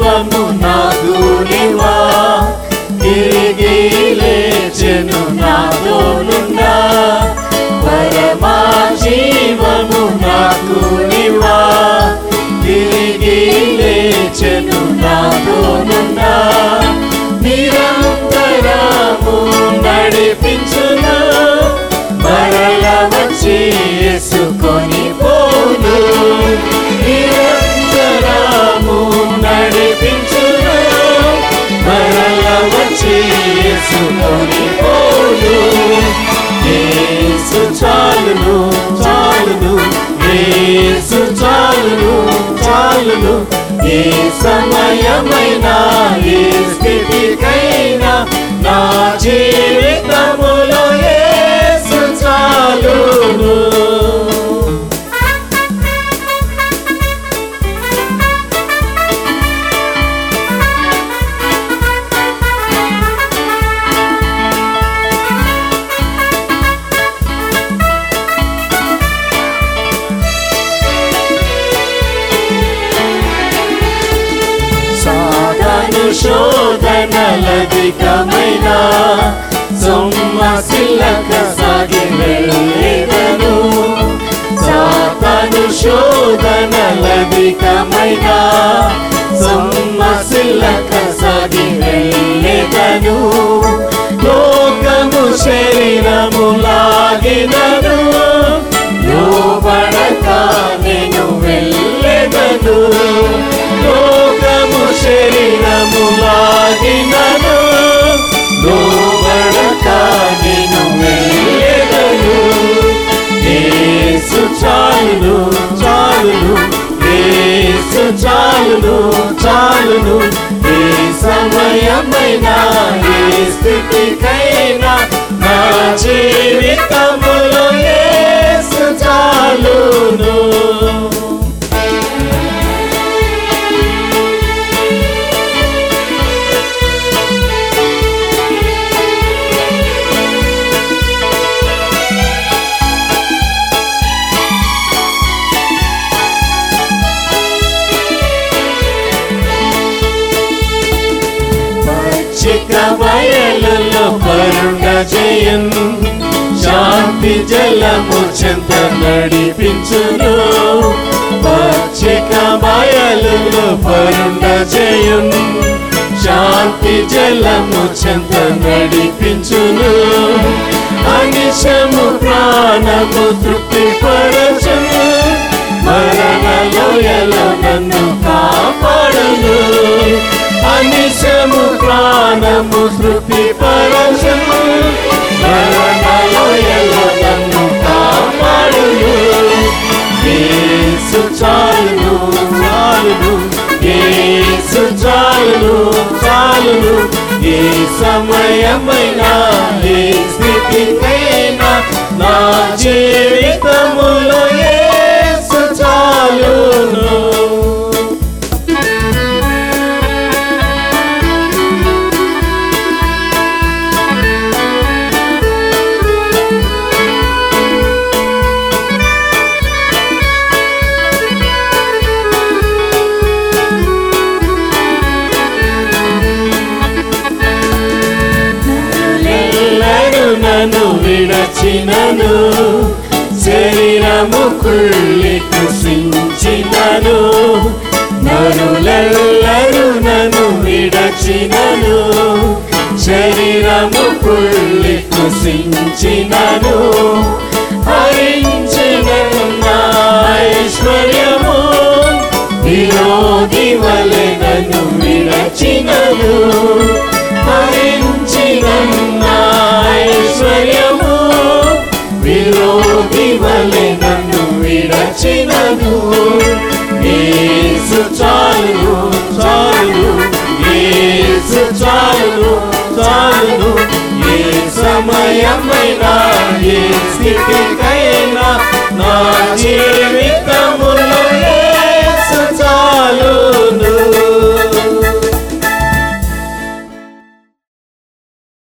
జీవము నాదునివా తిరిగి లేచెను నాతోనున్నా పరమా జీవము నాకునివా తిరిగి లేచెను నాతోనున్నా నిరంతరము నడిపించును మరల వచ్చి యేసుకొని పోను నిరంతరము నడిపించును మరల వచ్చి యేసుకొని పోను యేసు చాలును చాలును యేసు చాలును చాలును ఏ సమయమైనా ఏ స్థితికైనా నా జీవితములో యేసు చాలును సాధను శోధనలధికమైన సొమ్మసిల్లక సాగి వెళ్ళేదను సాధను శోధనలధికమైన సొమ్మసిల్లక సాగి వెళ్ళేదను లోకము శరీరము లాగినను లోబడక నేను వెళ్ళెదను లోకము శరీరము లాగినను లోబడక నేను వెళ్ళెదను యేసు చాలును చాలును యేసు చాలును చాలును ఏ సమయమైనా ఏ స్థితికైనా నా జీవితములో యేసు చాలును పచ్చిక బయలులో పరుండ జయం శాంతి జలము చెంత నడిపించును పచ్చిక బయలులో పరుండ జయం శాంతి జలము చెంత నడిపించును అనిశము ప్రాణము తృప్తి పరచును మరణ లోయలో నన్ను కాపాడును అనిశము ప్రాణము తృప్తి పరచము మరణ లోయలో నన్ను కాపాడును యేసు చాలును చాలును యేసు చాలును చాలును ఏ సమయమైనా ఏ స్థితికైనా నా జీవితములో యేసు చాలును ఎల్లరు నన్ను విడచినను శరీరము కుళ్ళి కుసించినను నరులెల్లరు నన్ను విడచినను శరీరము కుళ్ళి కుసించినను హరించిన నా ఐశ్వర్యము విరోధి వలె నన్ను విడచినను హరించిన నా ఐశ్వర్యము విరోధి వలె నన్ను విడచినను యేసు చాలును చాలును యేసు చాలును చాలును ఏ సమయమైనా ఏ స్థితికైనా నా జీవి